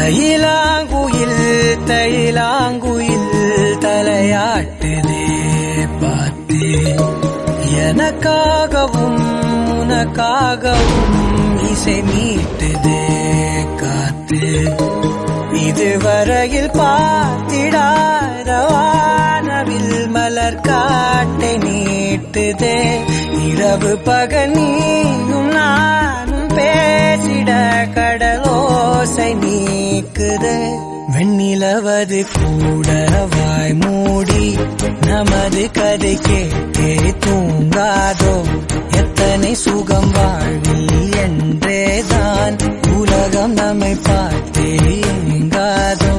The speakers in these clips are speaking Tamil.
தைலாங்குயில் தைலாங்குயில் தலையாட்டுதே பார்த்து எனக்காகவும் உனக்காகவும் இசை மீட்டுதே காத்து இதுவரையில் பார்த்திடாத வானவில் மலர் காட்டை நீட்டுதே இரவு பகல் நீயும் நானும் பேசிட கடலோசை நீக்குதே வெண்ணிலவது கூட வாய் மூடி நமது கதை கேட்டே தூங்காதோ எத்தனை சுகம் வாழ்வில் என்றேதான் உலகம் நம்மை பார்த்தே எங்காதோ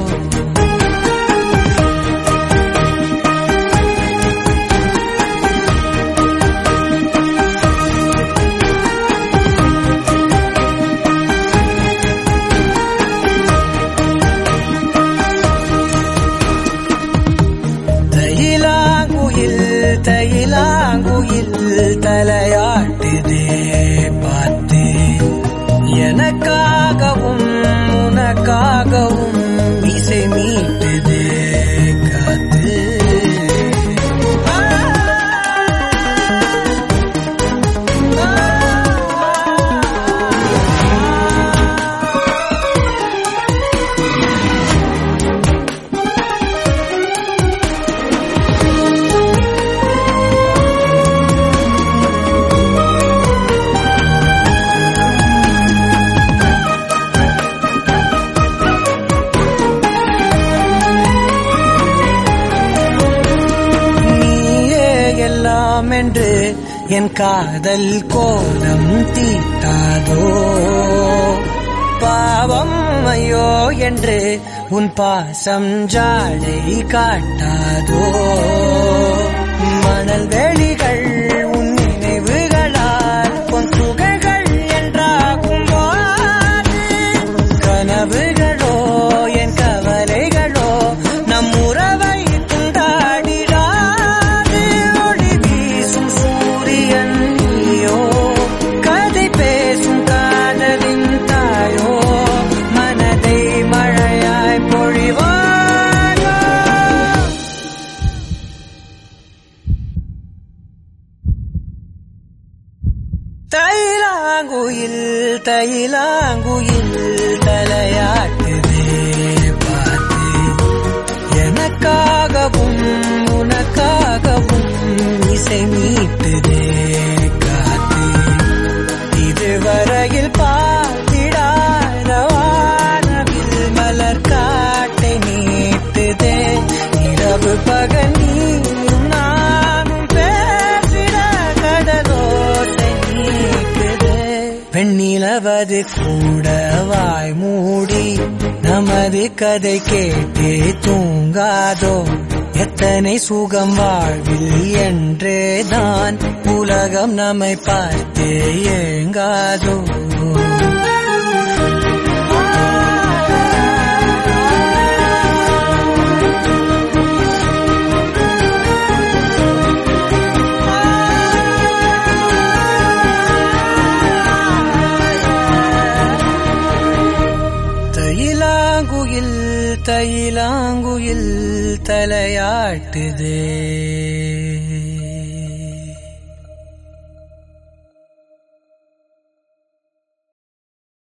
தைலாங்குயில் தைலாங்குயில் தலையாட்டுதே பார்த்து எனக்காகவும் உனக்காகவும் இசை மீட்டுதே காத்து நீயே எல்லாம் என்று என் காதல் கோலம் தீட்டாதோ பாவம் ஐயோ என்று உன் பாசம் ஜாடை காட்டாதோ மணல் வெளிகள் உன் நினைவுகளால் பொன் துகள்கள் என்றாகும் போது கனவுகளோ என் கவலைகளோ நம் உறவை துண்டாடிடாது ஒளி வீசும் சூரியன் நீயோ கதை பேசும் காதலின் தாயோ மனதை மழையாய் பொழிவாயோ தைலாங்குயில் தைலாங்குயில் தலையாட்டுதே பார்த்து எனக்காகவும் உனக்காகவும் இசை மீட்டுதே காத்து இதுவரையில் பார்த்திடாத வானவில் மலர் காட்டை நீட்டுதே இரவு பகல் நீயும் நானும் பேசிட கடலோசை நீக்குதே வெண்ணிலவது கூட வாய் மூடி நமது கதை கேட்டே தூங்காதோ எத்தனை சுகம் வாழ்வில் என்றேதான் உலகம் நம்மை பார்த்தே ஏங்காதோ தைலாங்குயில் தைலாங்குயில் தலையாட்டுதே